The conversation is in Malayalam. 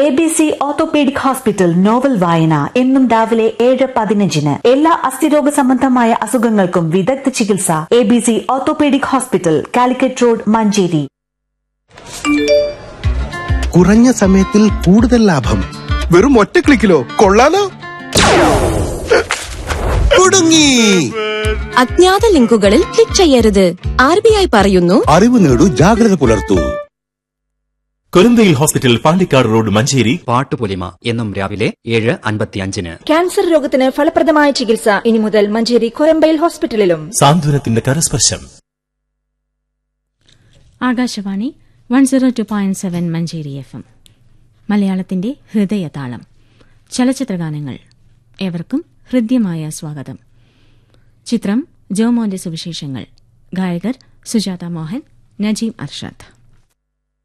A B C orthopaedic hospital novel വായന എന്നും രാവിലെ ഏഴ് പതിനഞ്ചിന് എല്ലാ അസ്ഥിരോഗ സംബന്ധമായ അസുഖങ്ങൾക്കും വിദഗ്ധ ചികിത്സ A B C orthopaedic hospital Calicut road Manjeri കുറഞ്ഞ സമയത്തിൽ കൂടുതൽ ലാഭം വെറും ഒറ്റ ക്ലിക്കിലോ കൊള്ളാലോ കുടുങ്ങി അജ്ഞാത ലിങ്കുകളിൽ ക്ലിക്ക് ചെയ്യരുത് ആർ ബി ഐ പറയുന്നു അറിവ് നേടൂ ജാഗ്രത പുലർത്തൂ കൊരന്തയിൽ ഹോസ്പിറ്റൽ പാണ്ടിക്കാട് റോഡ് മഞ്ചേരി പാട്ടുപൊലിമ എന്നും രാവിലെ ഏഴ് അൻപത്തിയഞ്ചിന് ക്യാൻസർ രോഗത്തിന് ഫലപ്രദമായ ചികിത്സ ഇനി മുതൽ മഞ്ചേരി കൊരമ്പയിൽ ഹോസ്പിറ്റലിലും സാന്ത്വനത്തിന്റെ കരസ്പർശം Akashvani one zero two point seven Manjeri F M മലയാളത്തിന്റെ ഹൃദയതാളം ചലച്ചിത്രഗാനങ്ങൾ ഏവർക്കും ഹൃദ്യമായ സ്വാഗതം ചിത്രം ജോമോന്റെ സുവിശേഷങ്ങൾ ഗായകർ സുജാത മോഹൻ നജീം അർഷാദ്